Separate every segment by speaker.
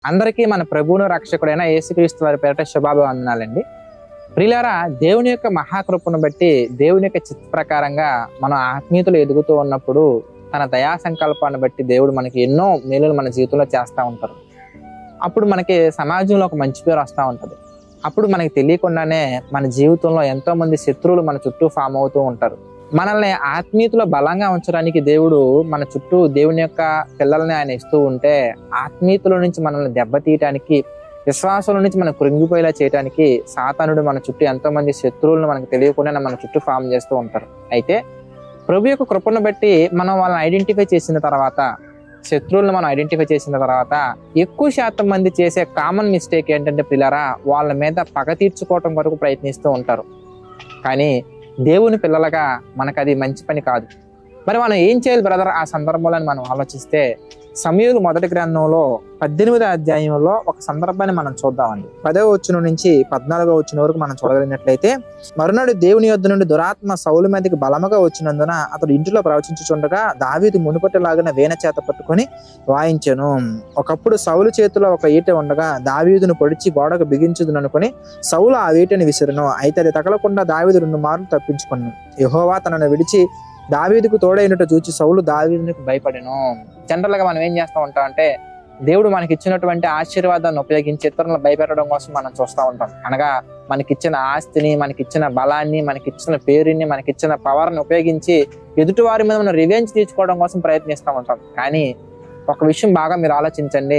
Speaker 1: అందరికీ మన ప్రభువును రక్షకుడైన యేసుక్రీస్తు వారి పేరిట శుభాభివందనాలండి ప్రియులారా దేవుని యొక్క మహాకృపను బట్టి దేవుని యొక్క చిత్త ప్రకారంగా మనం ఆత్మీయతలు ఎదుగుతూ ఉన్నప్పుడు తన దయా సంకల్పాన్ని బట్టి దేవుడు మనకి ఎన్నో మేలులు మన జీవితంలో చేస్తూ ఉంటారు అప్పుడు మనకి సమాజంలో ఒక మంచి పేరు వస్తూ ఉంటుంది అప్పుడు మనకి తెలియకుండానే మన జీవితంలో ఎంతో మంది శత్రువులు మన చుట్టూ ఫామ్ అవుతూ ఉంటారు మనల్ని ఆత్మీయతలో బలంగా ఉంచడానికి దేవుడు మన చుట్టూ దేవుని యొక్క పిల్లల్ని ఆయన ఇస్తూ ఉంటే ఆత్మీయతల నుంచి మనల్ని దెబ్బతీయటానికి విశ్వాసం నుంచి మనం కృంగిపోయేలా చేయడానికి సాతానుడు మన చుట్టూ ఎంతో మంది శత్రువులను మనకు తెలియకుండా మన చుట్టూ ఫామ్ చేస్తూ ఉంటారు అయితే ప్రభు యొక్క కృపను బట్టి మనం వాళ్ళని ఐడెంటిఫై చేసిన తర్వాత శత్రువులను మనం ఐడెంటిఫై చేసిన తర్వాత ఎక్కువ శాతం మంది చేసే కామన్ మిస్టేక్ ఏంటంటే పిల్లరా వాళ్ళ మీద పగ తీర్చుకోవటం వరకు ప్రయత్నిస్తూ ఉంటారు కానీ దేవుని పిల్లలుగా మనకు అది మంచి పని కాదు మరి మనం ఏం చేయాలి బ్రదర్ ఆ సందర్భంలో మనం ఆలోచిస్తే సమయులు మొదటి గ్రంథంలో పద్దెనిమిదో అధ్యాయంలో ఒక సందర్భాన్ని మనం చూద్దామండి పదవ వచ్చిన నుంచి పద్నాలుగో వచ్చిన వరకు మనం చూడగలిగినట్లయితే మరునాడు దేవుని యొద్ద నుండి దురాత్మ సౌలు మీదకి బలముగా వచ్చినందున అతడు ఇంటిలో ప్రవచించుచుండగా దావీదు మునుపటిలాగిన వీణ చేత పట్టుకొని వాయించెను ఒకప్పుడు సౌలు చేతిలో ఒక ఈట ఉండగా దావీదును పొడిచి గోడకు బిగించుదుననుకొని సౌలు ఆ వీటని విసిరును అయితే అది తగలకుండా దావీదు రెండు మార్లు తప్పించుకున్నాను యెహోవా తనను విడిచి దావీదుకు తోడైనట్టు చూచి సౌలు దావీదునికి భయపడెను జనరల్ గా మనం ఏం చేస్తూ ఉంటాం అంటే దేవుడు మనకి ఇచ్చినటువంటి ఆశీర్వాదాన్ని ఉపయోగించి ఇతరులను భయపెట్టడం కోసం మనం చూస్తూ ఉంటాం అనగా మనకిచ్చిన ఆస్తిని మనకిచ్చిన బలాన్ని మనకిచ్చిన పేరుని మనకిచ్చిన పవర్ని ఉపయోగించి ఎదుటివారి మీద మనం రివెంజ్ తీర్చుకోవడం కోసం ప్రయత్నిస్తూ ఉంటాం కానీ ఒక విషయం బాగా మీరు ఆలోచించండి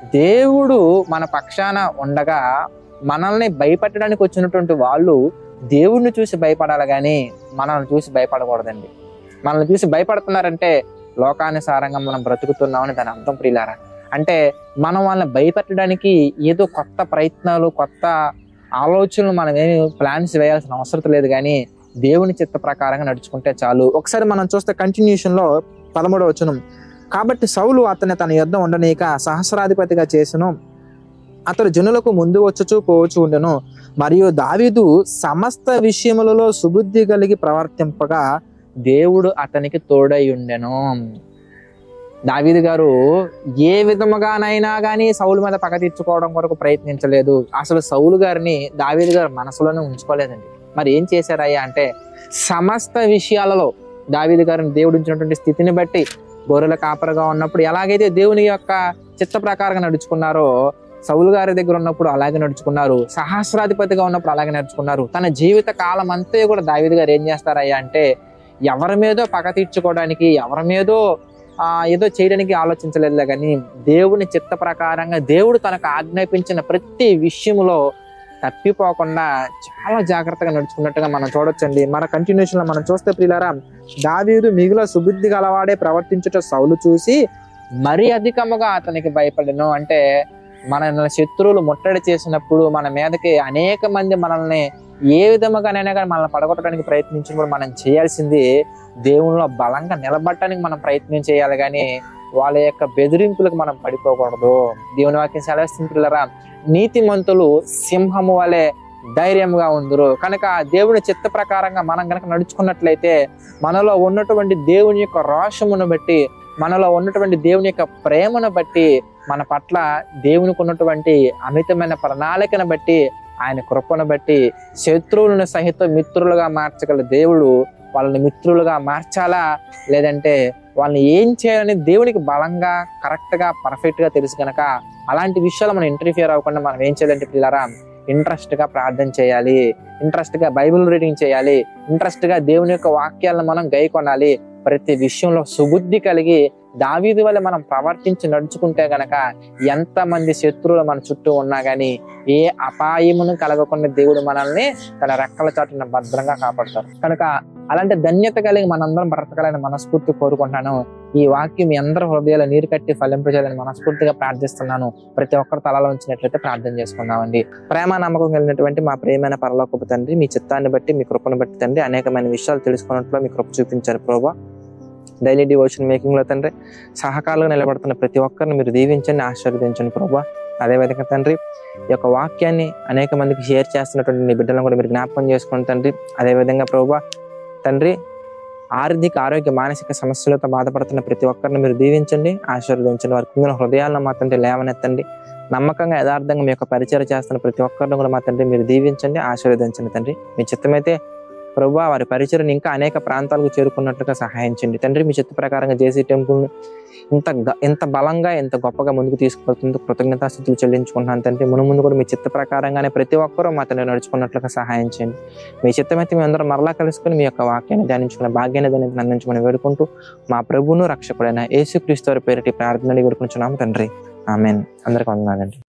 Speaker 1: దేవుడు మన పక్షాన ఉండగా మనల్ని భయపెట్టడానికి వచ్చినటువంటి వాళ్ళు దేవుడిని చూసి భయపడాలి కానీ మనల్ని చూసి భయపడకూడదండి మనల్ని చూసి భయపడుతున్నారంటే లోకానుసారంగా మనం బ్రతుకుతున్నామని దాని అర్థం ప్రియులారా అంటే మనం వాళ్ళని భయపెట్టడానికి ఏదో కొత్త ప్రయత్నాలు కొత్త ఆలోచనలు మనం ఏమి ప్లాన్స్ వేయాల్సిన అవసరం లేదు కానీ దేవుని చిత్త ప్రకారంగా నడుచుకుంటే చాలు ఒకసారి మనం చూస్తే కంటిన్యూషన్ లో పదమూడవ వచనం కాబట్టి సౌలు అతని తన యుద్ధ ఉండనీక సహస్రాధిపతిగా చేసెను అతడు జనులకు ముందు వచ్చుచూ పోవచ్చు ఉండెను మరియు దావీదు సమస్త విషయములలో సుబుద్ధి కలిగి ప్రవర్తింపగా దేవుడు అతనికి తోడై ఉండెను దావీదు గారు ఏ విధముగానైనా కానీ సౌలు మీద పగ తీర్చుకోవడం కొరకు ప్రయత్నించలేదు అసలు సౌలు గారిని దావీదు గారు మనసులోనే ఉంచుకోలేదండి మరి ఏం చేశారయ్యా అంటే సమస్త విషయాలలో దావీదు గారిని దేవుడు ఉంచినటువంటి స్థితిని బట్టి గొర్రెల కాపరగా ఉన్నప్పుడు ఎలాగైతే దేవుని యొక్క చిత్త ప్రకారంగా నడుచుకున్నారో సౌలు గారి దగ్గర ఉన్నప్పుడు అలాగే నడుచుకున్నారు సహస్రాధిపతిగా ఉన్నప్పుడు అలాగే నడుచుకున్నారు తన జీవిత కాలం అంతే కూడా దావీదు గారు ఏం చేస్తారయ్యా అంటే ఎవరి మీదో పగ తీర్చుకోవడానికి ఎవరి మీదో ఆ ఏదో చేయడానికి ఆలోచించలేదు కానీ దేవుని చిత్త ప్రకారంగా దేవుడు తనకు ఆజ్ఞాపించిన ప్రతి విషయంలో తప్పిపోకుండా చాలా జాగ్రత్తగా నడుచుకున్నట్టుగా మనం చూడొచ్చండి మన కంటిన్యూషన్ లో మనం చూస్తే ప్రియులారా దావీదు మిగుల సుబుద్ధి గలవాడే ప్రవర్తించుట సౌలు చూసి మరి అధికముగా అతనికి భయపడను అంటే మన శత్రువులు ముట్టడి చేసినప్పుడు మన మీదకి అనేక మంది మనల్ని ఏ విధముగానైనా కానీ మనల్ని పడగొట్టడానికి ప్రయత్నించినప్పుడు మనం చేయాల్సింది దేవునిలో బలంగా నిలబడటానికి మనం ప్రయత్నం చేయాలి కానీ వాళ్ళ యొక్క బెదిరింపులకు మనం పడిపోకూడదు దేవుని వాక్యం సెలవిస్తుంది పిల్లరా నీతిమంతులు సింహము వలె ధైర్యంగా ఉందరు కనుక దేవుని చిత్త ప్రకారంగా మనం కనుక నడుచుకున్నట్లయితే మనలో ఉన్నటువంటి దేవుని యొక్క రోషమును బట్టి మనలో ఉన్నటువంటి దేవుని యొక్క ప్రేమను బట్టి మన పట్ల దేవునికి ఉన్నటువంటి అమితమైన ప్రణాళికను బట్టి ఆయన కృపను బట్టి శత్రువులను సహితం మిత్రులుగా మార్చగల దేవుడు వాళ్ళని మిత్రులుగా మార్చాలా లేదంటే వాళ్ళని ఏం చేయాలని దేవునికి బలంగా కరెక్ట్గా పర్ఫెక్ట్గా తెలుసు కనుక అలాంటి విషయాలు మనం ఇంటర్ఫియర్ అవ్వకుండా మనం ఏం చేయాలంటే పిల్లరా ఇంట్రెస్ట్గా ప్రార్థన చేయాలి ఇంట్రెస్ట్గా బైబిల్ రీడింగ్ చేయాలి ఇంట్రెస్ట్గా దేవుని యొక్క వాక్యాలను మనం గై కొనాలి ప్రతి విషయంలో సుబుద్ధి కలిగి దావీదు వల్ల మనం ప్రవర్తించి నడుచుకుంటే గనక ఎంతమంది శత్రువులు మన చుట్టూ ఉన్నా గానీ ఏ అపాయమును కలగకుండా దేవుడు మనల్ని తన రెక్కల చాటున భద్రంగా కాపాడతారు కనుక అలాంటి ధన్యత కలిగి మనందరం బ్రతకాలని మనస్ఫూర్తి కోరుకుంటాను ఈ వాక్యం మీ అందరి హృదయాలు నీరు కట్టి ఫలింపజేయాలని మనస్ఫూర్తిగా ప్రార్థిస్తున్నాను ప్రతి ఒక్కరు తలలో ఉంచినట్లయితే ప్రార్థన చేసుకుందామండి ప్రేమ నమ్మకం కలిగినటువంటి మా ప్రేమైన పరలోకపు తండ్రి మీ చిత్తాన్ని బట్టి మీ కృపను బట్టి తండ్రి అనేకమైన విషయాలు తెలుసుకున్నట్లు మీ కృప చూపించారు ప్రభా డైలీ డివోషన్ మేకింగ్ లో తండ్రి సహకాలుగా నిలబడుతున్న ప్రతి ఒక్కరిని మీరు దీవించండి ఆశీర్వదించండి ప్రభా అదేవిధంగా తండ్రి ఈ యొక్క వాక్యాన్ని అనేక మందికి షేర్ చేస్తున్నటువంటి మీ బిడ్డలను కూడా మీరు జ్ఞాపకం చేసుకోండి తండ్రి అదేవిధంగా ప్రభా తండ్రి ఆర్థిక ఆరోగ్య మానసిక సమస్యలతో బాధపడుతున్న ప్రతి ఒక్కరిని మీరు దీవించండి ఆశీర్వదించండి వారి కుంగిన హృదయాలను మా తండ్రి లేవనెత్తండి నమ్మకంగా యథార్థంగా మీ యొక్క పరిచయం చేస్తున్న ప్రతి ఒక్కరిని కూడా మా తండ్రి మీరు దీవించండి ఆశీర్వదించండి తండ్రి మీ చిత్తమైతే ప్రభు వారి పరిచయం ఇంకా అనేక ప్రాంతాలకు చేరుకున్నట్లుగా సహాయించండి తండ్రి మీ చిత్త ప్రకారంగా జేసీ టెంపుల్ ఇంత గ- ఇంత బలంగా ఇంత గొప్పగా ముందుకు తీసుకువెళ్తుంది కృతజ్ఞతాస్థితులు చెల్లించుకుంటున్నాను తండ్రి మును ముందు కూడా మీ చిత్త ప్రకారంగానే ప్రతి ఒక్కరూ మా తండ్రి నడుచుకున్నట్లుగా సహాయం చేయండి మీ చిత్తమైతే మేము అందరం మరలా కలుసుకుని మీ యొక్క వాక్యాన్ని ధ్యానించుకున్న భాగ్యాన్ని దాన్ని అందించమని వేడుకుంటూ మా ప్రభువును రక్షకుడైన యేసుక్రీస్తు వారి పేరిటి ప్రార్థనని వేడుకుంటున్నాము తండ్రి ఆమెన్ అందరికీ వందనాలండి